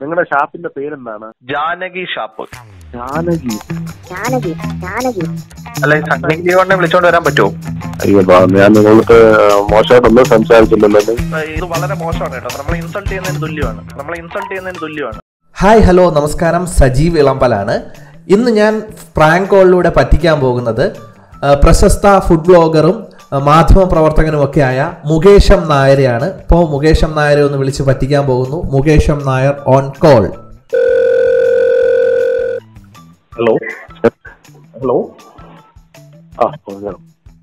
നിങ്ങളുടെ ഷാപ്പിന്റെ പേരെന്താണ് ജാനകി ഷാപ്പ് ജാനകി ജാനകി ജാനകി അല്ല ഈ സണ്ണി ലിയോണിനെ വിളിച്ചോണ്ട് വരാൻ പറ്റുമോ അയ്യോ ബാ, ഞാൻ നിങ്ങൾക്ക് മോശമായിട്ടൊന്നും സംസാരിച്ചില്ലല്ലോ ഏഹ് ഇത് വളരെ മോശമാണ് കേട്ടോ നമ്മളെ ഇൻസൾട്ട് ചെയ്യുന്നതിന് തുല്യമാണ് നമ്മളെ ഇൻസൾട്ട് ചെയ്യുന്നതിന് തുല്യമാണ് ഹായ് ഹലോ നമസ്കാരം സജീവ് ഇളമ്പലാണ് ഇന്ന് ഞാൻ പ്രാങ്ക് കോളിലൂടെ പറ്റിക്കാൻ പോകുന്നത് ആ, പ്രശസ്ത ഫുഡ് ബ്ലോഗറും ആ, മാധ്യമ പ്രവർത്തകനുമൊക്കെയായ മുകേഷം നായരെയാണ് ഇപ്പോൾ മുകേഷം നായരെ ഒന്ന് വിളിച്ച് പറ്റിക്കാൻ പോകുന്നു മുകേഷം Nair on call hello hello ആ പറഞ്ഞോ.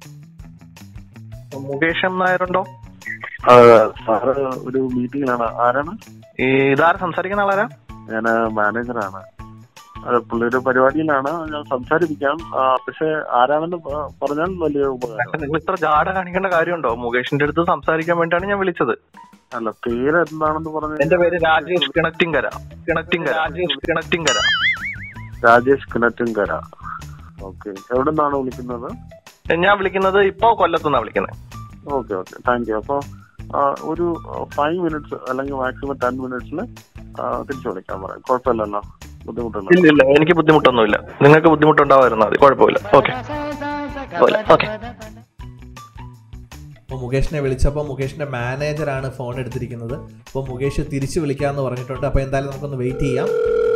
മുകേഷ് എം നായരുണ്ടോ ആ, സാറ് ഒരു മീറ്റിംഗിലാണ് ആരാണ് ഈ ഇതാര് സംസാരിക്കുന്ന ആളാരാ ഞാൻ മാനേജറാണ് അത് പുള്ളിയുടെ പരിപാടിയിലാണ് ഞാൻ സംസാരിപ്പിക്കാം ആ, പക്ഷെ ആരാണെന്ന് പ- പറഞ്ഞാൽ വലിയ ഉപകാരം നിങ്ങൾ ഇത്ര ജാട കാണിക്കേണ്ട കാര്യമുണ്ടോ മുകേഷിന്റെ അടുത്ത് സംസാരിക്കാൻ വേണ്ടിയാണ് ഞാൻ വിളിച്ചത് അല്ല പേര് എന്താണെന്ന് പറഞ്ഞു എന്റെ പേര് രാജേഷ് കിണറ്റിങ്കര കിണറ്റിങ്കര രാജേഷ് കിണറ്റിങ്കര രാജേഷ് കിണറ്റുംകര ഓക്കെ എവിടെ നിന്നാണ് വിളിക്കുന്നത് ഞാൻ വിളിക്കുന്നത് ഇപ്പോ കൊല്ലത്തുനിന്നാണ് വിളിക്കുന്നത് ഓക്കെ ഓക്കെ താങ്ക് യു അപ്പൊ ആ, ഒരു ഫൈവ് മിനിറ്റ്സ് അല്ലെങ്കിൽ മാക്സിമം ടെൻ മിനിറ്റ്സിൽ തിരിച്ചു വിളിക്കാൻ പറയാം കുഴപ്പമില്ലല്ലോ ബുദ്ധിമുട്ടില്ല ഇല്ല ഇല്ല എനിക്ക് ബുദ്ധിമുട്ടൊന്നുമില്ല നിങ്ങൾക്ക് ബുദ്ധിമുട്ടുണ്ടാവാതിരുന്നാൽ മതി കുഴപ്പമില്ല ഓക്കെ ഓക്കെ അപ്പോൾ മുകേഷിനെ വിളിച്ചപ്പോൾ മുകേഷിന്റെ മാനേജറാണ് ഫോൺ എടുത്തിരിക്കുന്നത് അപ്പോൾ മുകേഷ് തിരിച്ചു വിളിക്കാമെന്ന് പറഞ്ഞിട്ടുണ്ട് അപ്പോൾ എന്തായാലും നമുക്കൊന്ന് വെയിറ്റ് ചെയ്യാം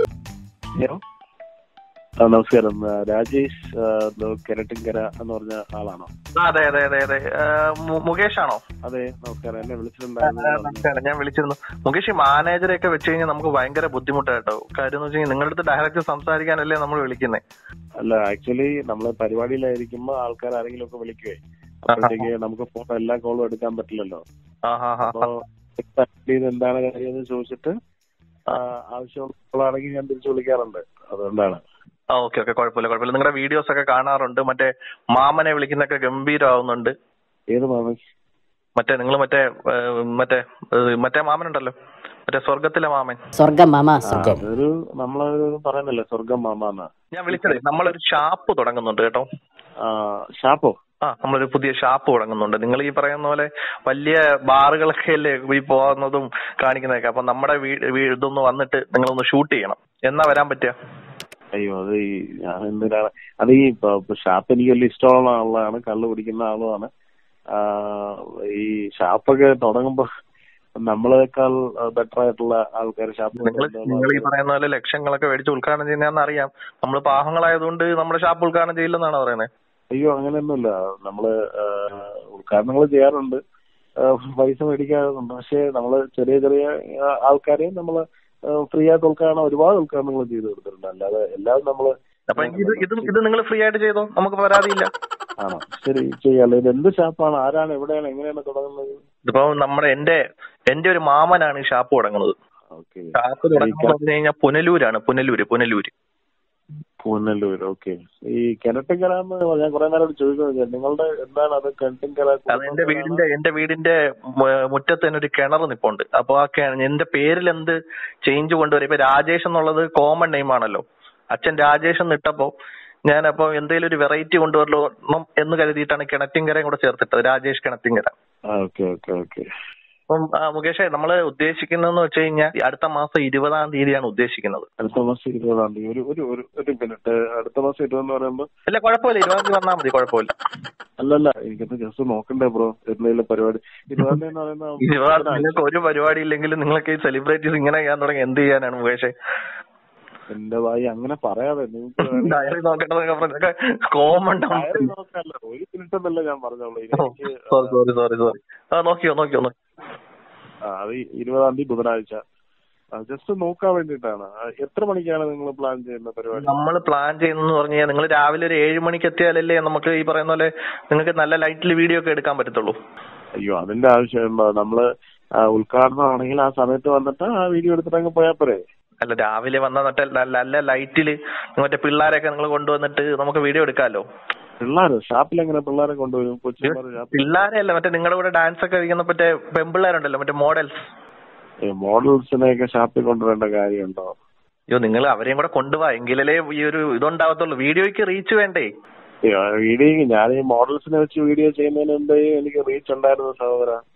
ആ, നമസ്കാരം ആ, രാജേഷ് ആ, ഇത് കിരട്ടിങ്കര എന്ന് പറഞ്ഞ ആളാണോ അതെ അതെ അതെ അതെ മുകേഷ് ആണോ അതെ നമസ്കാരം എന്നെ വിളിച്ചിട്ടുണ്ടായിരുന്നു നമസ്കാരം ഞാൻ വിളിച്ചിരുന്നു മുകേഷ് ഈ മാനേജറെ ഒക്കെ വെച്ച് കഴിഞ്ഞാൽ നമുക്ക് ഭയങ്കര ബുദ്ധിമുട്ടായിട്ടോ കാര്യം എന്ന് വെച്ച് കഴിഞ്ഞാൽ നിങ്ങളുടെ അടുത്ത് ഡയറക്റ്റ് സംസാരിക്കാനല്ലേ നമ്മൾ വിളിക്കുന്നത് അല്ല ആക്ച്വലി നമ്മള് പരിപാടിയിലായിരിക്കുമ്പോ ആൾക്കാർ ആരെങ്കിലും ഒക്കെ വിളിക്കുവേ അപ്പോഴത്തേക്ക് നമുക്ക് ഫോൺ എല്ലാ കോളും എടുക്കാൻ പറ്റില്ലല്ലോ ആ ഹാ ഹാ അപ്പൊ ഇത് എന്താണ് കാര്യം എന്ന് ചോദിച്ചിട്ട് ആ, ആവശ്യമുള്ളതാണെങ്കിൽ ഞാൻ തിരിച്ചു വിളിക്കാറുണ്ട് അതുകൊണ്ടാണ് ആ ഓക്കെ ഓക്കെ കുഴപ്പമില്ല കുഴപ്പമില്ല നിങ്ങളുടെ വീഡിയോസ് ഒക്കെ കാണാറുണ്ട് മറ്റേ മാമനെ വിളിക്കുന്നൊക്കെ ഗംഭീരമാവുന്നുണ്ട് ഏത് മാമൻ മറ്റേ നിങ്ങൾ മറ്റേ ഏഹ്, മറ്റേ ഏഹ്, മറ്റേ മാമനുണ്ടല്ലോ മറ്റേ സ്വർഗത്തിലെ മാമൻ സ്വർഗം മാമ ആ, സ്വർഗം അതൊരു നമ്മളൊരു പറയുന്നില്ലേ സ്വർഗം മാമാന്ന് ഞാൻ വിളിച്ചത് നമ്മളൊരു ഷാപ്പ് തുടങ്ങുന്നുണ്ട് കേട്ടോ ആ, ഷാപ്പോ ആ നമ്മളൊരു പുതിയ ഷാപ്പ് തുടങ്ങുന്നുണ്ട് നിങ്ങൾ ഈ പറയുന്ന പോലെ വലിയ ബാറുകളൊക്കെ അല്ലേ ഈ പോകുന്നതും കാണിക്കുന്നതൊക്കെ അപ്പൊ നമ്മുടെ വീ- വീ- ഇതൊന്ന് വന്നിട്ട് നിങ്ങളൊന്ന് ഷൂട്ട് ചെയ്യണം എന്നാ വരാൻ പറ്റുക അയ്യോ അത് ഈ ഞാൻ എന്തിനാണ് അത് ഈ പ- പ- ഷാപ്പ് എനിക്ക് വലിയ ഇഷ്ടമുള്ള ആളാണ് കള്ള് കുടിക്കുന്ന ആളുമാണ് ആ, ഈ ഷാപ്പൊക്കെ തുടങ്ങുമ്പോ നമ്മളെക്കാൾ ബെറ്റർ ആയിട്ടുള്ള ആൾക്കാർ ഷാപ്പ് നിങ്ങൾ നിങ്ങൾ ഈ പറയുന്ന പോലെ ലക്ഷങ്ങളൊക്കെ മേടിച്ച് ഉദ്ഘാടനം ചെയ്യുന്നതെന്ന് അറിയാം നമ്മൾ പാവങ്ങളായതുകൊണ്ട് നമ്മുടെ ഷാപ്പ് ഉദ്ഘാടനം ചെയ്യില്ലെന്നാണ് പറയുന്നത് അയ്യോ അങ്ങനെയൊന്നുമില്ല നമ്മള് ഉദ്ഘാടനങ്ങൾ ചെയ്യാറുണ്ട് ആ, പൈസ മേടിക്കാറുണ്ട് പക്ഷെ നമ്മള് ചെറിയ ചെറിയ ആ, ആൾക്കാരെയും നമ്മള് ഫ്രീ ആയിട്ട് ഉദ്ഘാടനം ഒരുപാട് ഉദ്ഘാടനങ്ങൾ ചെയ്തു കൊടുത്തിട്ടുണ്ട് അല്ലാതെ എല്ലാം നമ്മള് അപ്പൊ ഇത് ഇത് ഇത് നിങ്ങൾ ഫ്രീ ആയിട്ട് ചെയ്തോ നമുക്ക് പരാതിയില്ല ആണോ ശരി ചെയ്യാലോ ഇത് എന്ത് ഷാപ്പാണ് ആരാണ് എവിടെയാണ് എങ്ങനെയാണ് തുടങ്ങുന്നത് ഇതിപ്പോ നമ്മുടെ എന്റെ എന്റെ ഒരു മാമനാണ് ഈ ഷാപ്പ് തുടങ്ങുന്നത് ഓക്കെ ഷാപ്പ് തുടങ്ങുന്നത് പറഞ്ഞു കഴിഞ്ഞാൽ പുനലൂരാണ് പുനലൂര് പുനലൂര് പൂനല്ലൂർ ഓക്കെ ഈ കിണറ്റിങ്കര എന്ന് ഞാൻ കുറെ നേരം ചോദിക്കുന്നത് നിങ്ങളുടെ എന്താണ് അത് കിണറ്റിങ്കര അത് എന്റെ വീടിന്റെ എന്റെ വീടിന്റെ മു- മുറ്റത്ത് തന്നെ ഒരു കിണർ നിപ്പുണ്ട് അപ്പൊ ആ കി- എന്റെ പേരിൽ എന്ത് ചേഞ്ച് കൊണ്ടുവരും ഇപ്പൊ രാജേഷ് എന്നുള്ളത് കോമൺ നെയിം ആണല്ലോ അച്ഛൻ രാജേഷ് എന്ന് ഇട്ടപ്പോ ഞാൻ അപ്പൊ എന്തെങ്കിലും ഒരു വെറൈറ്റി കൊണ്ടുവരലോ എന്ന് കരുതിയിട്ടാണ് കിണറ്റിങ്കരയും കൂടെ ചേർത്തിട്ടത് Rajesh Kinattinkara okay okay okay അപ്പം ആ, മുകേഷേ നമ്മള് ഉദ്ദേശിക്കുന്നതെന്ന് വെച്ച് കഴിഞ്ഞാൽ ഈ അടുത്ത മാസം ഇരുപതാം തീയതിയാണ് ഉദ്ദേശിക്കുന്നത് അടുത്ത മാസം ഇരുപതാം തീയതി ഒരു ഒരു ഒരു ഒരു മിനിറ്റ് അടുത്ത മാസം ഇരുപതെന്ന് പറയുമ്പോ ഇല്ല കുഴപ്പമില്ല ഇരുപതാം തീയതി വന്നാൽ മതി കുഴപ്പമില്ല അല്ലല്ല എനിക്കത് ജസ്റ്റ് നോക്കണ്ടേ ബ്രോ എന്തെങ്കിലും പരിപാടി ഇരുപതാം തീയതി എന്ന് ഇരുപതാം പറയുന്ന നിങ്ങൾക്ക് ഒരു പരിപാടി ഇല്ലെങ്കിലും നിങ്ങൾക്ക് ഈ സെലിബ്രിറ്റീസ് ഇങ്ങനെ ചെയ്യാൻ തുടങ്ങി എന്ത് ചെയ്യാനാണ് മുകേഷേ എന്റെ വായി അങ്ങനെ പറയാതെ നിങ്ങൾക്ക് ഡയറി നോക്കേണ്ടതൊക്കെ പറഞ്ഞൊക്കെ കോമൺ ഡയറി നോക്കാല്ല ഒരു മിനിറ്റ് എന്നല്ല ഞാൻ പറഞ്ഞോളൂ ഇനി എനിക്ക് സോറി സോറി സോറി സോറി ആ നോക്കിയോ നോക്കിയോ നോക്കിയോ ആ, അത് ഈ ഇരുപതാം തീയതി ബുധനാഴ്ച ജസ്റ്റ് നോക്കാൻ വേണ്ടിയിട്ടാണ് ആ, എത്ര മണിക്കാണ് നിങ്ങൾ പ്ലാൻ ചെയ്യുന്ന പരിപാടി നമ്മൾ പ്ലാൻ ചെയ്യുന്നെന്ന് പറഞ്ഞു കഴിഞ്ഞാൽ നിങ്ങൾ രാവിലെ ഒരു ഏഴ് മണിക്ക് എത്തിയാലല്ലേ നമുക്ക് ഈ പറയുന്ന പോലെ നിങ്ങൾക്ക് നല്ല ലൈറ്റിൽ വീഡിയോ ഒക്കെ എടുക്കാൻ പറ്റത്തുള്ളൂ അയ്യോ അതിന്റെ ആവശ്യമുണ്ടോ നമ്മള് ആ, ഉദ്ഘാടനം ആണെങ്കിൽ ആ സമയത്ത് വന്നിട്ട് ആ വീഡിയോ എടുത്തിട്ട് അങ്ങ് പോയാൽ പോരെ അല്ല രാവിലെ വന്ന മറ്റേ നല്ല നല്ല ലൈറ്റില് മറ്റേ പിള്ളേരൊക്കെ നിങ്ങൾ കൊണ്ടുവന്നിട്ട് നമുക്ക് വീഡിയോ എടുക്കാമല്ലോ പിള്ളേര് ഷാപ്പിൽ എങ്ങനെ പിള്ളേരെ കൊണ്ടുവരും കൊച്ചുപിള്ളേർ ഷാപ്പിൽ പിള്ളേരെ അല്ല മറ്റേ നിങ്ങളുടെ കൂടെ ഡാൻസ് ഒക്കെ കളിക്കുന്ന മറ്റേ പെമ്പിള്ളേരുണ്ടല്ലോ മറ്റേ മോഡൽസ് മോഡൽസിനെയൊക്കെ ഷാപ്പിൽ കൊണ്ടുവരേണ്ട കാര്യമുണ്ടോ അയ്യോ നിങ്ങൾ അവരെയും കൂടെ കൊണ്ടുപോവാ എങ്കിലല്ലേ ഈ ഒരു ഇതുണ്ടാവത്തുള്ളൂ വീഡിയോയ്ക്ക് റീച്ച് വേണ്ടേ വീഡിയോ ഞാൻ ഈ മോഡൽസിനെ വെച്ച് വീഡിയോ ചെയ്യുന്നതിന് മുമ്പേ എനിക്ക് റീച്ച് ഉണ്ടായിരുന്നു സഹോദര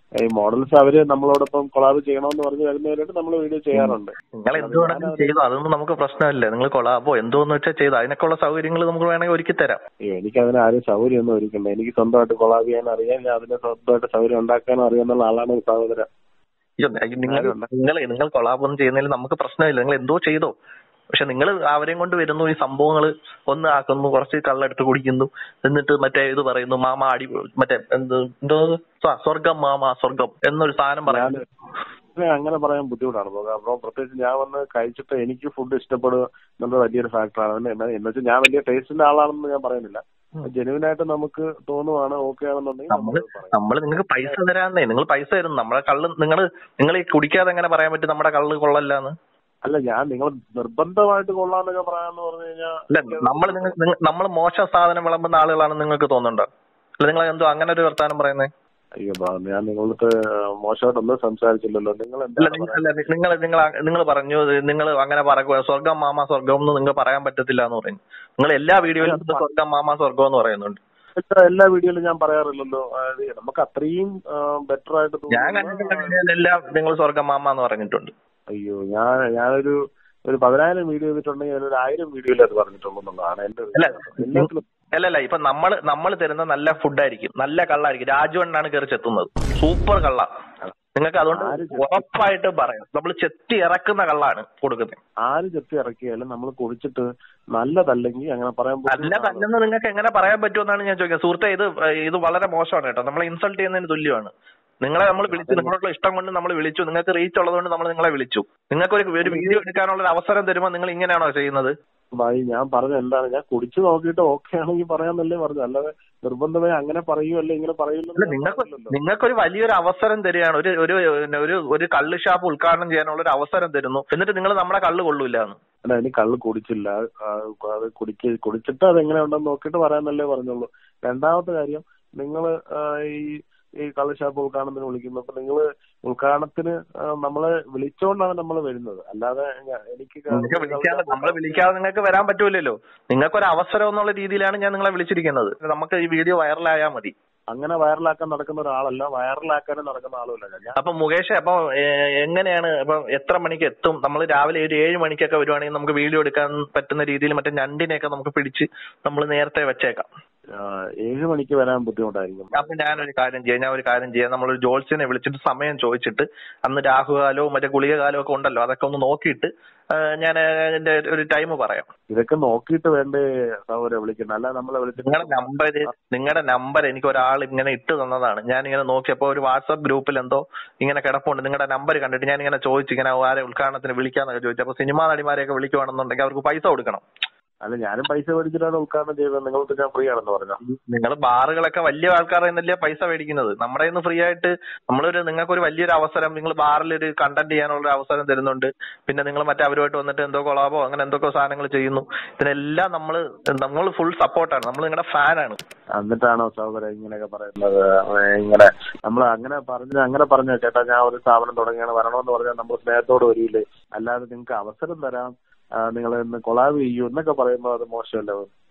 ഈ മോഡൽസ് അവര് നമ്മളോടൊപ്പം കൊളാബ് ചെയ്യണമെന്ന് പറഞ്ഞ് വരുന്നവരായിട്ട് നമ്മൾ വീഡിയോ ചെയ്യാറുണ്ട് നിങ്ങൾ എന്ത് വേണമെങ്കിലും ചെയ്തോ അതൊന്നും നമുക്ക് പ്രശ്നമില്ല നിങ്ങൾ കൊളാബോ എന്തോന്ന് വെച്ചാൽ ചെയ്തോ അതിനൊക്കെയുള്ള സൗകര്യങ്ങൾ നമുക്ക് വേണമെങ്കിൽ ഒരുക്കി തരാം അയ്യോ എനിക്ക് അതിന് ആരും സൗകര്യം ഒന്നും ഒരുക്കണ്ട എനിക്ക് സ്വന്തമായിട്ട് കൊളാബ് ചെയ്യാൻ അറിയാം ഞാൻ അതിന് സ്വന്തമായിട്ട് സൗകര്യം ഉണ്ടാക്കാനും അറിയാന്നുള്ള ആളാണ് സഹോദരൻ അയ്യോ, നിങ്ങൾ നിങ്ങൾ നിങ്ങൾ കൊളാബൊന്നും ചെയ്യുന്നതിൽ നമുക്ക് പ്രശ്നമില്ല നിങ്ങൾ എന്തോ ചെയ്തോ പക്ഷെ നിങ്ങൾ അവരെയും കൊണ്ട് വരുന്നു ഈ സംഭവങ്ങൾ ഒന്ന് ആക്കുന്നു കുറച്ച് കള്ളെടുത്ത് കുടിക്കുന്നു എന്നിട്ട് മറ്റേ ഇത് പറയുന്നു മാമ അടി മറ്റേ എന്ത് എന്തോ സ്വ- സ്വർഗം മാമ സ്വർഗം എന്നൊരു സാധനം പറയുന്നു ഞാൻ അങ്ങനെ പറയാൻ ബുദ്ധിമുട്ടാണ് ബ്രോ. കാരണം പ്രത്യേകിച്ച് ഞാൻ വന്ന് കഴിച്ചിട്ട് എനിക്ക് ഫുഡ് ഇഷ്ടപ്പെടുക എന്നുള്ളത് വലിയൊരു ഫാക്ടറാണ് എന്ന് എന്ന് വെച്ചാൽ ഞാൻ വലിയ ടേസ്റ്റിന്റെ ആളാണെന്ന് ഞാൻ പറയുന്നില്ല ജെനുവിൻ ആയിട്ട് നമുക്ക് തോന്നുവാണ് ഓക്കെ ആണെന്നുണ്ടെങ്കിൽ നമ്മൾ നമ്മള് പറയും നമ്മള് നിങ്ങൾക്ക് പൈസ തരാന്നേ നിങ്ങൾ പൈസ തരുന്നു നമ്മളെ കള്ള് നിങ്ങൾ നിങ്ങൾ ഈ കുടിക്കാതെ എങ്ങനെ പറയാൻ പറ്റും നമ്മുടെ കള്ള് കൊള്ളല്ലാന്ന് അല്ല ഞാൻ നിങ്ങൾ നിർബന്ധമായിട്ട് കൊള്ളാന്നൊക്കെ പറയാന്ന് പറഞ്ഞു കഴിഞ്ഞാൽ അല്ല നമ്മൾ നിങ്ങൾ നമ്മൾ മോശം സാധനം വിളമ്പുന്ന ആളുകളാണെന്ന് നിങ്ങൾക്ക് തോന്നുന്നുണ്ടോ അല്ല നിങ്ങൾ എന്തോ അങ്ങനെ ഒരു വർത്താനം പറയുന്നേ അയ്യോ ബ്രോ, ഞാൻ നിങ്ങളടുത്ത് മോശമായിട്ടൊന്നും സംസാരിച്ചില്ലല്ലോ നിങ്ങൾ അല്ല എന്താണ് നിങ്ങൾ അല്ല നിങ്ങൾ നിങ്ങൾ നിങ്ങൾ പറഞ്ഞു നിങ്ങൾ അങ്ങനെ പറയുക സ്വർഗം മാമ സ്വർഗം എന്ന് നിങ്ങൾ പറയാൻ പറ്റത്തില്ല എന്ന് പറഞ്ഞു നിങ്ങൾ എല്ലാ വീഡിയോയിലും ഇത് സ്വർഗം മാമ സ്വർഗം എന്ന് പറയുന്നുണ്ട് എല്ലാ- എല്ലാ വീഡിയോയിലും ഞാൻ പറയാറില്ലല്ലോ അതായത് നമുക്ക് അത്രയും ബെറ്റർ ആയിട്ട് ഞാൻ തോന്നുന്ന- കണ്ടിട്ടുള്ള വീഡിയോയിലെല്ലാം നിങ്ങൾ സ്വർഗം മാമ എന്ന് പറഞ്ഞിട്ടുണ്ട് അയ്യോ ഞാൻ ഞാനൊരു ഒരു പതിനായിരം വീഡിയോ ചെയ്തിട്ടുണ്ടെങ്കിൽ അതിലൊരു ആയിരം വീഡിയോയിൽ അത് പറഞ്ഞിട്ടുള്ളൂ എന്നുള്ളതാണ് എന്റെ ഒരു അല്ല വിശ്വാസം. എല്ലാത്തിലും അല്ലല്ല ഇപ്പൊ നമ്മൾ നമ്മൾ തരുന്ന നല്ല ഫുഡായിരിക്കും നല്ല കള്ളായിരിക്കും രാജുവണ്ണാണ് കയറി ചെത്തുന്നത് സൂപ്പർ കള്ള നിങ്ങൾക്ക് അതുകൊണ്ട് ആര് ചെത്തി? ഉറപ്പായിട്ട് പറയാം നമ്മൾ ചെത്തി ഇറക്കുന്ന കള്ളാണ് കൊടുക്കുന്നത് ആര് ചെത്തി ഇറക്കിയാലും നമ്മൾ കുടിച്ചിട്ട് നല്ലതല്ലെങ്കിൽ അങ്ങനെ പറയാൻ അല്ല ബുദ്ധിമുട്ടാണ്. തല്ലെന്ന് നിങ്ങൾക്ക് എങ്ങനെ പറയാൻ പറ്റുമെന്നാണ് ഞാൻ ചോദിക്കുന്നത് സുഹൃത്തെ ഇത് ഇത് വളരെ മോശമാണ് കേട്ടോ നമ്മളെ ഇൻസൾട്ട് ചെയ്യുന്നതിന് തുല്യമാണ് നിങ്ങളെ നമ്മൾ വിളിച്ചു നിങ്ങളോടുള്ള ഇഷ്ടം കൊണ്ട് നമ്മൾ വിളിച്ചു നിങ്ങൾക്ക് റീച്ച് ഉള്ളതുകൊണ്ട് നമ്മൾ നിങ്ങളെ വിളിച്ചു നിങ്ങൾക്ക് ഒരു ഒരു വീഡിയോ എടുക്കാനുള്ള ഒരു അവസരം തരുമ്പോൾ നിങ്ങൾ ഇങ്ങനെയാണോ ചെയ്യുന്നത് ഭായി ഞാൻ പറഞ്ഞ എന്താണ് ഞാൻ കുടിച്ചു നോക്കിയിട്ട് ഓക്കെ ആണെങ്കിൽ പറയാന്നല്ലേ പറഞ്ഞു അല്ലാതെ നിർബന്ധമായി അങ്ങനെ പറയുമല്ലേ ഇങ്ങനെ അല്ല പറയില്ലല്ലോ നിങ്ങൾക്ക് നിങ്ങൾക്കൊരു വലിയൊരു അവസരം തരികയാണ് ഒരു ഒരു ഒരു ഒരു കള്ള് ഷാപ്പ് ഉദ്ഘാടനം ചെയ്യാനുള്ള ഒരു അവസരം തരുന്നു എന്നിട്ട് നിങ്ങൾ നമ്മുടെ കള്ള് കൊള്ളൂല എന്ന് അല്ല ഇനി കള്ള് കുടിച്ചില്ല ആ, അത് കുടിക്ക കുടിച്ചിട്ട് അത് എങ്ങനെ ഉണ്ടെന്ന് നോക്കിയിട്ട് പറയാന്നല്ലേ പറഞ്ഞുള്ളൂ രണ്ടാമത്തെ കാര്യം നിങ്ങൾ ഈ ഈ കള്ള് ഷാപ്പ് ഉദ്ഘാടനത്തിന് വിളിക്കുന്നു അപ്പൊ നിങ്ങൾ ഉദ്ഘാടനത്തിന് ആ, നമ്മളെ വിളിച്ചോണ്ടാണ് നമ്മൾ വരുന്നത് അല്ലാതെ ഞ- എനിക്ക് നിങ്ങൾക്ക് വിളിക്കാതെ നമ്മളെ വിളിക്കാതെ നിങ്ങൾക്ക് വരാൻ പറ്റൂലല്ലോ നിങ്ങൾക്കൊരു അവസരം എന്നുള്ള രീതിയിലാണ് ഞാൻ നിങ്ങളെ വിളിച്ചിരിക്കുന്നത് നമുക്ക് ഈ വീഡിയോ വൈറലായാൽ മതി അങ്ങനെ വൈറലാക്കാൻ നടക്കുന്ന ഒരാളല്ല വൈറലാക്കാനും നടക്കുന്ന ആളുമല്ല ഞാൻ അപ്പൊ മുകേഷ് അപ്പൊ ഏഹ്, എങ്ങനെയാണ് അപ്പൊ എത്ര മണിക്ക് എത്തും നമ്മൾ രാവിലെ ഒരു ഏഴ് മണിക്കൊക്കെ വരുവാണെങ്കിൽ നമുക്ക് വീഡിയോ എടുക്കാൻ പറ്റുന്ന രീതിയിൽ മറ്റേ ഞണ്ടിനെയൊക്കെ നമുക്ക് പിടിച്ച് നമ്മൾ നേരത്തെ വെച്ചേക്കാം ആ, ഏഴ് മണിക്ക് വരാൻ ബുദ്ധിമുട്ടായിരിക്കും അപ്പൊ ഞാനൊരു കാര്യം ചെയ്യാം ഞാൻ ഒരു കാര്യം ചെയ്യാം നമ്മളൊരു ജോത്സ്യനെ വിളിച്ചിട്ട് സമയം ചോദിച്ചിട്ട് അന്ന് രാഹുകാലവും മറ്റേ ഗുളിക കാലവും ഒക്കെ ഉണ്ടല്ലോ അതൊക്കെ ഒന്ന് നോക്കിയിട്ട് ഞാൻ എന്റെ ഒരു ടൈം പറയാം ഇതൊക്കെ നോക്കിയിട്ട് വേണ്ടേ സൗകര്യം വിളിക്കുന്നത് അല്ല നമ്മളെ വിളിച്ചിട്ട് നിങ്ങളുടെ നമ്പർ നിങ്ങളുടെ നമ്പർ എനിക്ക് ഒരാൾ ഇങ്ങനെ ഇട്ട് തന്നതാണ് ഞാൻ ഇങ്ങനെ നോക്കിയപ്പോ ഒരു വാട്സ്ആപ്പ് ഗ്രൂപ്പിൽ എന്തോ ഇങ്ങനെ കിടപ്പുണ്ട് നിങ്ങളുടെ നമ്പർ കണ്ടിട്ട് ഞാൻ ഇങ്ങനെ ചോദിച്ചു ഇങ്ങനെ ആരെ ഉദ്ഘാടനത്തിന് വിളിക്കാന്നൊക്കെ ചോദിച്ചു അപ്പൊ സിനിമാ നടിമാരെയൊക്കെ വിളിക്കുവാണെന്നുണ്ടെങ്കിൽ അവർക്ക് പൈസ കൊടുക്കണം അല്ല ഞാനും പൈസ മേടിച്ചിട്ടാണ് ഉദ്ഘാടനം ചെയ്തത് നിങ്ങൾക്ക് ഞാൻ ഫ്രീ ആണെന്ന് പറഞ്ഞു നിങ്ങൾ ബാറുകളൊക്കെ വലിയ ആൾക്കാരുടെ നിന്നല്ലേ പൈസ മേടിക്കുന്നത് നമ്മുടെ നിന്ന് ഫ്രീ ആയിട്ട് നമ്മളൊരു നിങ്ങൾക്കൊരു വലിയൊരു അവസരം നിങ്ങൾ ബാറിൽ ഒരു കണ്ടന്റ് ചെയ്യാനുള്ള ഒരു അവസരം തരുന്നുണ്ട് പിന്നെ നിങ്ങൾ മറ്റേ അവരുമായിട്ട് വന്നിട്ട് എന്തോ കൊളാബോ അങ്ങനെ എന്തൊക്കെ സാധനങ്ങൾ ചെയ്യുന്നു ഇതിനെല്ലാം നമ്മൾ നമ്മൾ ഫുൾ സപ്പോർട്ടാണ് നമ്മൾ നിങ്ങളുടെ ഫാനാണ് എന്നിട്ടാണോ സഹോദരൻ ഇങ്ങനെയൊക്കെ പറയുന്നത് ഏ, ഇങ്ങനെ നമ്മൾ അങ്ങനെ പറഞ്ഞ് അങ്ങനെ പറഞ്ഞു ചേട്ടാ ഞാൻ ഒരു സ്ഥാപനം തുടങ്ങിയാണ് വരണമെന്ന് പറഞ്ഞാൽ നമ്മൾ സ്നേഹത്തോട് വരില്ലേ അല്ലാതെ നിങ്ങൾക്ക് അവസരം തരാം നിങ്ങൾ ഇന്ന് കൊളാബ് ചെയ്യൂ എന്നൊക്കെ പറയുമ്പോൾ അത് മോശമല്ലേ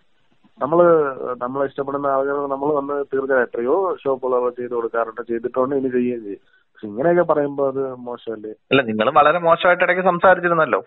നമ്മള് നമ്മളെ ഇഷ്ടപ്പെടുന്ന ആളുകൾ നമ്മൾ വന്ന് തീർച്ചയായും എത്രയോ ഷോപ്പുകൾ ചെയ്ത് കൊടുക്കാറുണ്ട് ചെയ്തിട്ടുണ്ട് ഇനി ചെയ്യുകയും ചെയ്യും പക്ഷെ ഇങ്ങനെയൊക്കെ പറയുമ്പോൾ അത് മോശമല്ലേ അല്ല നിങ്ങൾ വളരെ മോശമായിട്ട് ഇടയ്ക്ക് സംസാരിച്ചിരുന്നല്ലോ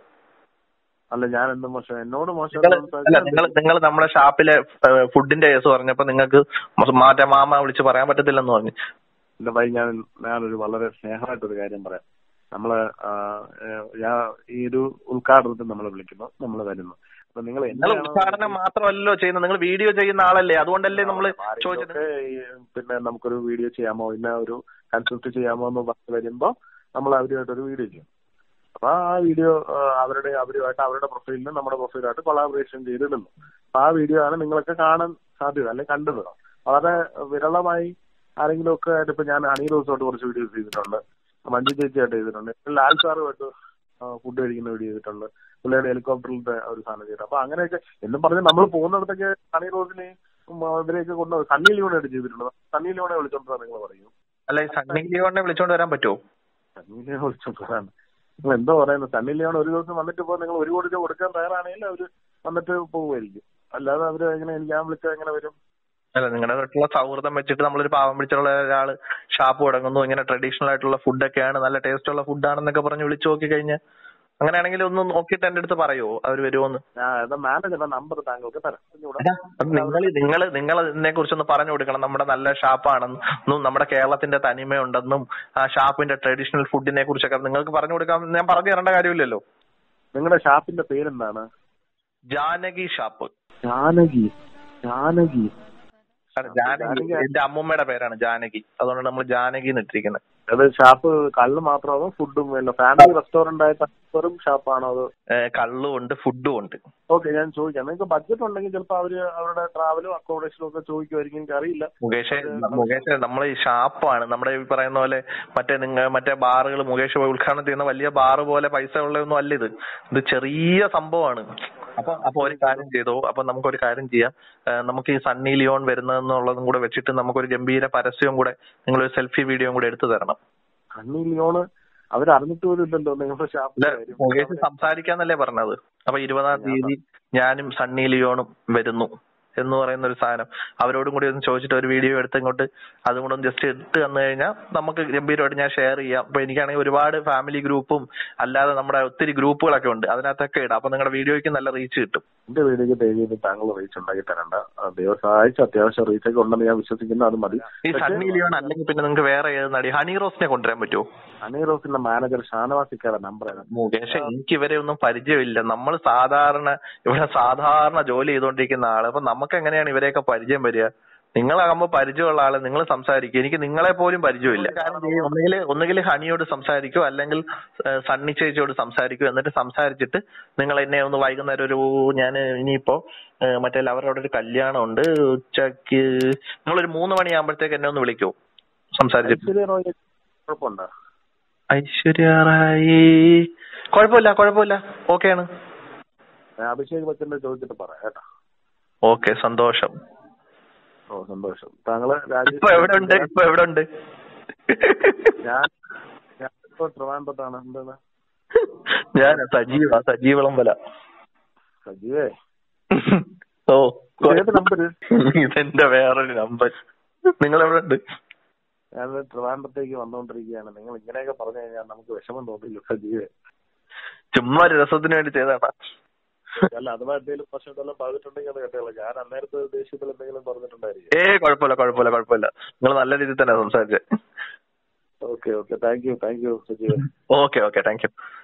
അല്ല ഞാൻ എന്ത് മോശം എന്നോട് മോശം നിങ്ങൾ അല്ല നിങ്ങൾ നിങ്ങൾ നമ്മുടെ ഷാപ്പിലെ ഫുഡിന്റെ കേസ് പറഞ്ഞപ്പോ നിങ്ങൾക്ക് മാറ്റ മാമ വിളിച്ച് പറയാൻ പറ്റത്തില്ലെന്ന് പറഞ്ഞു എന്റെ ഭായി ഞാൻ ഞാനൊരു വളരെ സ്നേഹമായിട്ടൊരു കാര്യം പറയാം നമ്മള് ആ, ഏ, ഞാൻ ഈ ഒരു ഉദ്ഘാടനത്തിന് നമ്മൾ വിളിക്കുന്നു നമ്മൾ വരുന്നു അപ്പൊ നിങ്ങൾ നിങ്ങൾ ഉദ്ഘാടനം മാത്രമല്ലല്ലോ ചെയ്യുന്നത് നിങ്ങൾ വീഡിയോ ചെയ്യുന്ന ആളല്ലേ അതുകൊണ്ടല്ലേ നമ്മൾ ചോദിച്ചത് ആരെങ്കിലുമൊക്കെ ഈ പിന്നെ നമുക്കൊരു വീഡിയോ ചെയ്യാമോ ഇന്ന ഒരു കൺസൾട്ട് ചെയ്യാമോ എന്ന് പറഞ്ഞ് വരുമ്പോ നമ്മൾ അവരുമായിട്ടൊരു വീഡിയോ ചെയ്യും അപ്പൊ ആ വീഡിയോ അവരുടെ അവരുമായിട്ട് അവരുടെ പ്രൊഫൈലിനും നമ്മുടെ പ്രൊഫൈലുമായിട്ട് കൊളാബറേഷൻ ചെയ്തിടുന്നു അപ്പൊ ആ വീഡിയോ ആണ് നിങ്ങളൊക്കെ കാണാൻ സാധ്യത അല്ലെ കണ്ടത് വളരെ വിരളമായി ആരെങ്കിലും ഒക്കെ ആയിട്ട് ഇപ്പൊ ഞാൻ അണി ദിവസമായിട്ട് കുറച്ച് വീഡിയോസ് ചെയ്തിട്ടുണ്ട് മഞ്ജു ചേച്ചിയായിട്ട് ചെയ്തിട്ടുണ്ട് ലാൽ സാറുമായിട്ട് ഫുഡ് കഴിക്കുന്ന വീഡിയോ ചെയ്തിട്ടുണ്ട് പുള്ളിയുടെ ഹെലികോപ്റ്ററിലത്തെ ഒരു സാധനം ചെയ്തിട്ടുണ്ട് അപ്പൊ അങ്ങനെയൊക്കെ എന്നും പറഞ്ഞ് നമ്മൾ പോകുന്നിടത്തൊക്കെ ഹണി റോസിനെ ഇവരെയൊക്കെ കൊണ്ട് സണ്ണി ലിയോണായിട്ട് ചെയ്തിട്ടുണ്ട് സണ്ണി ലിയോണെ വിളിച്ചോണ്ടാ നിങ്ങൾ പറയും അല്ല ഈ സണ്ണി ലിയോണിനെ വിളിച്ചോണ്ട് വരാൻ പറ്റുമോ സണ്ണി ലിയോണെ വിളിച്ചോണ്ടാണ് നിങ്ങൾ എന്തോ പറയുന്നത് സണ്ണി ലിയോൺ ഒരു ദിവസം വന്നിട്ട് ഇപ്പോൾ നിങ്ങൾ ഒരു കോടി രൂപ കൊടുക്കാൻ തയ്യാറാണെങ്കിൽ അവര് വന്നിട്ട് പോകുമായിരിക്കും അല്ലാതെ അവര് എങ്ങനെ ഞാൻ വിളിച്ചാൽ എങ്ങനെ വരും അല്ല നിങ്ങളുടെ സൗഹൃദം വെച്ചിട്ട് നമ്മളൊരു പാവം പിടിച്ചുള്ള ഒരാള് ഷാപ്പ് തുടങ്ങുന്നു ഇങ്ങനെ ട്രഡീഷണൽ ആയിട്ടുള്ള ഫുഡൊക്കെയാണ് നല്ല ടേസ്റ്റ് ഉള്ള ഫുഡാണെന്നൊക്കെ പറഞ്ഞ് വിളിച്ചു നോക്കി കഴിഞ്ഞാൽ അങ്ങനെയാണെങ്കിൽ ഒന്ന് നോക്കിയിട്ട് എന്റെ അടുത്ത് പറയുമോ അവർ വരുമോന്ന് ഞാൻ മാനേജറുടെ നമ്പർ താങ്കൾക്ക് തരാം ഇവിടെ നിങ്ങൾ നിങ്ങൾ നിങ്ങൾ ഇതിനെ കുറിച്ചൊന്ന് പറഞ്ഞു കൊടുക്കണം നമ്മുടെ നല്ല ഷാപ്പാണെന്നും നമ്മുടെ കേരളത്തിന്റെ തനിമയുണ്ടെന്നും ആ ഷാപ്പിന്റെ ട്രഡീഷണൽ ഫുഡിനെ കുറിച്ചൊക്കെ നിങ്ങൾക്ക് പറഞ്ഞു കൊടുക്കാൻ ഞാൻ പറഞ്ഞു തരേണ്ട കാര്യമില്ലല്ലോ നിങ്ങളുടെ ഷാപ്പിന്റെ പേരെന്താണ് ജാനകി ഷാപ്പ് ജാനകി ജാനകി ആണ് ജാനകി എന്റെ അമ്മൂമ്മയുടെ പേരാണ് ജാനകി അതുകൊണ്ട് നമ്മൾ ജാനകി എന്ന് ഇട്ടിരിക്കുന്നത് അത് ഷാപ്പ് കള്ള് മാത്രമാണോ ഫുഡും അല്ല ഫാമിലി റെസ്റ്റോറന്റ് ആയിട്ട് വെറും ഷാപ്പാണോ അത് കള്ളും ഉണ്ട് ഫുഡും ഉണ്ട് ഓക്കെ ഞാൻ ചോദിക്കാം നിങ്ങൾക്ക് ബഡ്ജറ്റ് ഉണ്ടെങ്കിൽ ചിലപ്പോൾ അവര് അവരുടെ ട്രാവലും അക്കോമഡേഷനും ഒക്കെ ചോദിക്കുമായിരിക്കും എനിക്ക് അറിയില്ല മുകേഷ് മുകേഷ് നമ്മൾ ഈ ഷാപ്പാണ് നമ്മുടെ ഈ പറയുന്ന പോലെ മറ്റേ നിങ്ങൾ മറ്റേ ബാറുകൾ മുകേഷ് പോയി ഉദ്ഘാടനം ചെയ്യുന്ന വലിയ ബാറ് പോലെ പൈസ ഉള്ളതൊന്നും അല്ല ഇത് ഇത് ചെറിയ സംഭവമാണ് അപ്പൊ അപ്പൊ ഒരു കാര്യം ചെയ്തോ അപ്പൊ നമുക്കൊരു കാര്യം ചെയ്യാം ആ, നമുക്ക് ഈ സണ്ണി ലിയോൺ വരുന്നതെന്നുള്ളതും കൂടെ വെച്ചിട്ട് നമുക്കൊരു ഗംഭീര പരസ്യവും കൂടെ നിങ്ങളൊരു സെൽഫി വീഡിയോയും കൂടെ എടുത്തു തരണം കണ്ണി ലിയോണ് അവർ അറിഞ്ഞിട്ട് പോലും ഇല്ലല്ലോ നിങ്ങളുടെ അല്ല ഷാപ്പിന്റെ കാര്യം മുകേഷ് സംസാരിക്കാന്നല്ലേ പറഞ്ഞത് അപ്പൊ ഇരുപതാം തീയതി ഞാനും സണ്ണി ലിയോണും വരുന്നു എന്ന് പറയുന്ന ഒരു സാധനം അവരോടും കൂടി ഒന്ന് ചോദിച്ചിട്ട് ഒരു വീഡിയോ എടുത്ത് ഇങ്ങോട്ട് അതും കൂടെ ഒന്ന് ജസ്റ്റ് ഇട്ട് തന്നു കഴിഞ്ഞാൽ നമുക്ക് ഗംഭീരമായിട്ട് ഞാൻ ഷെയർ ചെയ്യാം അപ്പൊ എനിക്കാണെങ്കിൽ ഒരുപാട് ഫാമിലി ഗ്രൂപ്പും അല്ലാതെ നമ്മുടെ ഒത്തിരി ഗ്രൂപ്പുകളൊക്കെ ഉണ്ട് അതിനകത്തൊക്കെ ഇടാം അപ്പൊ നിങ്ങളുടെ വീഡിയോയ്ക്ക് നല്ല റീച്ച് കിട്ടും എന്റെ വീഡിയോക്ക് ഡെയിലി താങ്കൾ റീച്ച് ഉണ്ടാക്കി തരണ്ട ആ, ദൈവം സഹായിച്ച് അത്യാവശ്യം റീച്ച് ഒക്കെ ഉണ്ടെന്ന് ഞാൻ വിശ്വസിക്കുന്നു അത് മതി ഈ സണ്ണി ലിയോൺ അല്ലെങ്കിൽ പിന്നെ നിങ്ങൾക്ക് വേറെ ഏത് നടി ഹണി റോസിനെ കൊണ്ടുവരാൻ പറ്റുമോ അനീറോസിന്റെ മാനേജർ ഷാനവാസിക്കാരുടെ നമ്പർ ഏതാണ് മുകേഷ് എനിക്ക് ഇവരെ ഒന്നും പരിചയമില്ല നമ്മൾ സാധാരണ ഇവിടെ സാധാരണ ജോലി ചെയ്തുകൊണ്ടിരിക്കുന്ന ആള് അപ്പൊ നമുക്ക് എങ്ങനെയാണ് ഇവരെയൊക്കെ പരിചയം വരിക നിങ്ങളാകുമ്പോ പരിചയമുള്ള ആള് നിങ്ങൾ സംസാരിക്കും എനിക്ക് നിങ്ങളെ പോലും പരിചയമില്ല ഒന്നുകിൽ ഒന്നുകിൽ ഹണിയോട് സംസാരിക്കൂ അല്ലെങ്കിൽ ഏഹ്, സണ്ണി ചേച്ചിയോട് സംസാരിക്കൂ എന്നിട്ട് സംസാരിച്ചിട്ട് നിങ്ങൾ എന്നെ ഒന്ന് വൈകുന്നേരം ഒരു ഞാൻ ഇനിയിപ്പോ ഏഹ്, മറ്റേ അവരുടെ ഒരു കല്യാണം ഉണ്ട് ഉച്ചക്ക് നിങ്ങളൊരു മൂന്ന് മണിയാകുമ്പോഴത്തേക്ക് എന്നെ ഒന്ന് വിളിക്കൂ സംസാരിച്ചിട്ട് ഐശ്വര്യ റോയ് കുഴപ്പമുണ്ടോ ഐശ്വര്യ റായി കുഴപ്പമില്ല കുഴപ്പമില്ല ഓക്കെയാണ് ഞാൻ അഭിഷേക് ബച്ചന്റെ ചോദിച്ചിട്ട് പറയാം കേട്ടോ ഓക്കെ സന്തോഷം ഓ സന്തോഷം താങ്കള് രാജേഷ് ഇപ്പൊ എവിടെ ഉണ്ട് ഇപ്പൊ എവിടെ ഉണ്ട് ഞാൻ ഞാൻ ഇപ്പൊ ട്രിവാൻഡ്രത്താണ് എന്താണ് ഞാൻ സജീവ സജീവളമ്പല സജീവേ ഓ ഏത് നമ്പര് ഇതെന്റെ വേറൊരു നമ്പർ നിങ്ങൾ എവിടെ ഉണ്ട് ഞാൻ ട്രിവാൻഡ്രത്തേക്ക് വന്നുകൊണ്ടിരിക്കുകയാണ് നിങ്ങൾ ഇങ്ങനെയൊക്കെ പറഞ്ഞു കഴിഞ്ഞാൽ നമുക്ക് വിഷമം തോന്നില്ല സജീവേ ചുമ്മാ ഒരു രസത്തിന് വേണ്ടി ചെയ്തതാ അല്ല അഥവാ എന്തെങ്കിലും പ്രശ്നം വല്ലതും പറഞ്ഞിട്ടുണ്ടെങ്കിൽ അത് കേട്ടോളൂ ഞാൻ അന്നേരത്തെ ദേഷ്യത്തിൽ എന്തെങ്കിലും പറഞ്ഞിട്ടുണ്ടായിരിക്കും ഏ കുഴപ്പമില്ല കുഴപ്പമില്ല കുഴപ്പമില്ല നിങ്ങൾ നല്ല രീതിയിൽ തന്നെ സംസാരിച്ചേ okay okay thank you thank you സജീവേ ഓക്കെ ഓക്കെ താങ്ക് യു